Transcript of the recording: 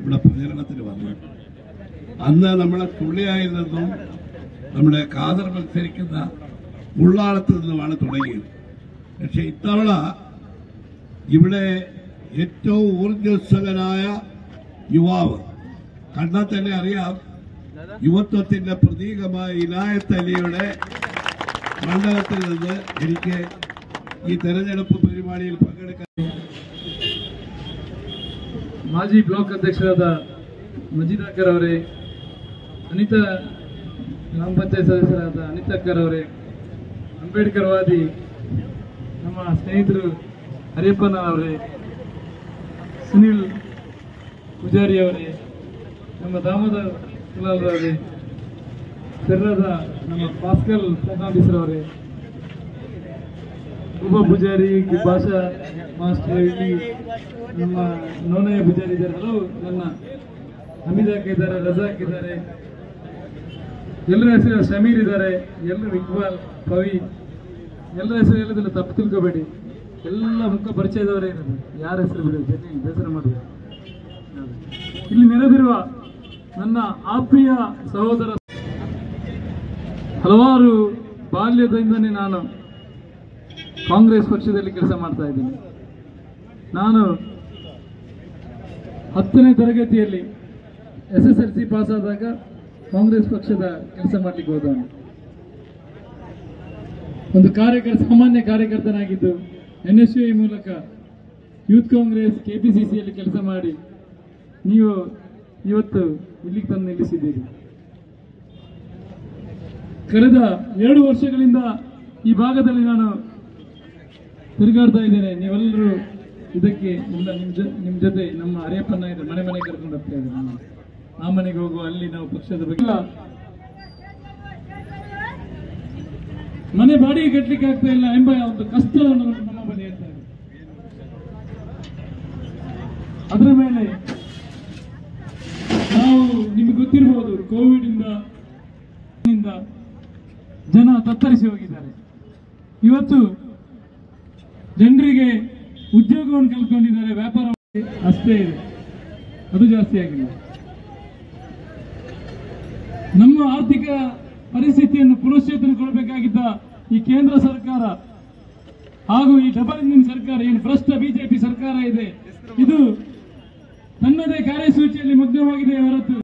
ഇവിടെ പ്രചരണത്തിന് വന്നത് അന്ന് നമ്മളെ തുള്ളിയായിരുന്നെന്നും നമ്മുടെ കാതർ മത്സരിക്കുന്ന ഉള്ളാളത്ത് നിന്നുമാണ് തുടങ്ങിയത് പക്ഷെ ഇത്തവണ ഇവിടെ ഏറ്റവും ഊർജ്ജസ്വലനായ യുവാവ് കണ്ടാൽ തന്നെ അറിയാം യുവത്വത്തിന്റെ പ്രതീകമായ ഇനായത്ത് അലിയുടെ മണ്ഡലത്തിൽ നിന്ന് എനിക്ക് ഈ തെരഞ്ഞെടുപ്പ് പരിപാടിയിൽ പങ്കെടുക്കാൻ ಮಾಜಿ ಬ್ಲಾಕ್ ಅಧ್ಯಕ್ಷರಾದ ಮಜೀದಾಕರ್ ಅವರೇ ಅನಿತಾ ಗ್ರಾಮ ಪಂಚಾಯತ್ ಸದಸ್ಯರಾದ ಅನಿತಾಕರ್ ಅವರೇ ಅಂಬೇಡ್ಕರ್ ವಾದಿ ನಮ್ಮ ಸ್ನೇಹಿತರು ಹರಿಯಪ್ಪನ ಅವರೇ ಸುನಿಲ್ ಪೂಜಾರಿ ಅವರೇ ನಮ್ಮ ದಾಮೋದರ್ ಕುಲಾಲ್ ಅವರೇ ಸರ್ರಾದ ನಮ್ಮ ಪಾಸ್ಕಲ್ ಫರ್ನಾಂಡಿಸ್ ಅವರೇ ಉಪ ಪೂಜಾರಿ ಭಾಷಾ ಮಾಸ್ಟರ್ ಇಲ್ಲಿ ನಮ್ಮ ನೋನಯ್ಯ ಪೂಜಾರಿ ಇದ್ದಾರೆ ಹಲವು ನನ್ನ ಹಮೀದಾಕ್ ಇದ್ದಾರೆ ರಜಾಕ್ ಇದ್ದಾರೆ ಎಲ್ಲರ ಹೆಸರು ಶಮೀರ್ ಇದ್ದಾರೆ ಎಲ್ಲರೂ ಇಕ್ಬಾಲ್ ಕವಿ ಎಲ್ಲರ ಹೆಸರು ಹೇಳಿದ್ರೆ ತಪ್ಪು ತಿಳ್ಕೊಬೇಡಿ ಎಲ್ಲ ಮುಖ ಪರಿಚಯದವರೇ ಇರೋದು ಯಾರ ಹೆಸರು ಬಿಡಿ ಜನ ಬೇಸರ ಮಾಡಿ ಇಲ್ಲಿ ನೆರೆದಿರುವ ನನ್ನ ಆತ್ಮೀಯ ಸಹೋದರ ಹಲವಾರು ಬಾಲ್ಯದಿಂದನೇ ನಾನು ಕಾಂಗ್ರೆಸ್ ಪಕ್ಷದಲ್ಲಿ ಕೆಲಸ ಮಾಡ್ತಾ ಇದ್ದೀನಿ ನಾನು ಹತ್ತನೇ ತರಗತಿಯಲ್ಲಿ S S L C pass ಆದಾಗ ಕಾಂಗ್ರೆಸ್ ಪಕ್ಷದ ಕೆಲಸ ಮಾಡ್ಲಿಕ್ಕೆ ಹೋದವನು ಒಂದು ಕಾರ್ಯಕರ್ತ ಸಾಮಾನ್ಯ ಕಾರ್ಯಕರ್ತನಾಗಿದ್ದು ಎನ್ ಎಸ್ ಯು ಮೂಲಕ ಯೂತ್ ಕಾಂಗ್ರೆಸ್ ಕೆಪಿಸಿಸಿಯಲ್ಲಿ ಕೆಲಸ ಮಾಡಿ ನೀವು ಇವತ್ತು ಇಲ್ಲಿಗೆ ತಂದು ನಿಲ್ಲಿಸಿದ್ದೀರಿ ಕಳೆದ ಎರಡು ವರ್ಷಗಳಿಂದ ಈ ಭಾಗದಲ್ಲಿ ನಾನು ತಿರುಗಾಡ್ತಾ ಇದ್ದೇನೆ ನೀವೆಲ್ಲರೂ ಇದಕ್ಕೆ ಇಲ್ಲ ನಿಮ್ ಜೊ ನಿಮ್ ಜೊತೆ ನಮ್ಮ ಅರಿಯಪ್ಪನ ಇದೆ ಮನೆ ಮನೆ ಕರ್ಕೊಂಡು ಹೋಗ್ತಾ ಇದ್ದಾರೆ ನಾನು. ಆ ಮನೆಗೆ ಹೋಗುವ ಅಲ್ಲಿ ನಾವು ಪಕ್ಷದ ಬಗ್ಗೆ ಇಲ್ಲ. ಮನೆ ಬಾಡಿಗೆ ಕಟ್ಟಲಿಕ್ಕೆ ಆಗ್ತಾ ಇಲ್ಲ ಎಂಬ ಒಂದು ಕಷ್ಟವನ್ನು ನಮ್ಮ ಬಳಿ ಹೇಳ್ತಾ ಇದೆ ಅದರ ಮೇಲೆ ನಾವು ನಿಮಗೆ ಗೊತ್ತಿರಬಹುದು ಕೋವಿಡ್ ಇಂದ ಇಂದ ಜನ ತತ್ತರಿಸಿ ಹೋಗಿದ್ದಾರೆ ಇವತ್ತು ಜನರಿಗೆ ಉದ್ಯೋಗವನ್ನು ಕಲ್ತ್ಕೊಂಡಿದ್ದಾರೆ ವ್ಯಾಪಾರ ಅಷ್ಟೇ ಇದೆ ಅದು ಜಾಸ್ತಿ ಆಗಿಲ್ಲ ನಮ್ಮ ಆರ್ಥಿಕ ಪರಿಸ್ಥಿತಿಯನ್ನು ಪುನಶ್ಚೇತನ ಕೊಡಬೇಕಾಗಿದ್ದ ಈ ಕೇಂದ್ರ ಸರ್ಕಾರ ಹಾಗೂ ಈ ಡಬಲ್ ಇಂಜಿನ್ ಸರ್ಕಾರ ಏನು ಭ್ರಷ್ಟ ಬಿಜೆಪಿ ಸರ್ಕಾರ ಇದೆ ಇದು ತನ್ನದೇ ಕಾರ್ಯಸೂಚಿಯಲ್ಲಿ ಮಗ್ನವಾಗಿದೆ ಹೊರತು